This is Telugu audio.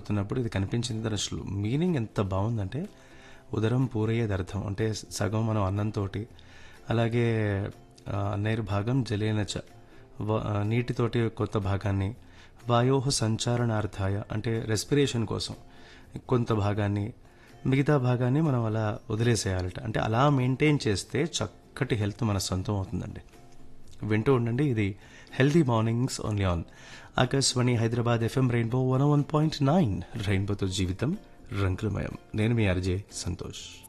చెప్తున్నప్పుడు ఇది కనిపించింది దాని మీనింగ్ ఎంత బాగుందంటే ఉదరం పూరయ్యేది అర్థం అంటే సగం మనం అన్నంతో అలాగే ఆ, నేరు భాగం జలేనచ వ- ఆ, నీటితోటి కొత్త భాగాన్ని వాయోహ సంచారణార్థాయ అంటే రెస్పిరేషన్ కోసం కొంత భాగాన్ని మిగతా భాగాన్ని మనం అలా వదిలేసేయాలట అంటే అలా మెయింటైన్ చేస్తే చక్కటి హెల్త్ మన సొంతం అవుతుందండి వింటూ ఉండండి ఇది healthy mornings only on Akashvani Hyderabad FM rainbow one one point nine రెయిన్బోతో జీవితం రంగులమయం నేను మీ అర్జే సంతోష్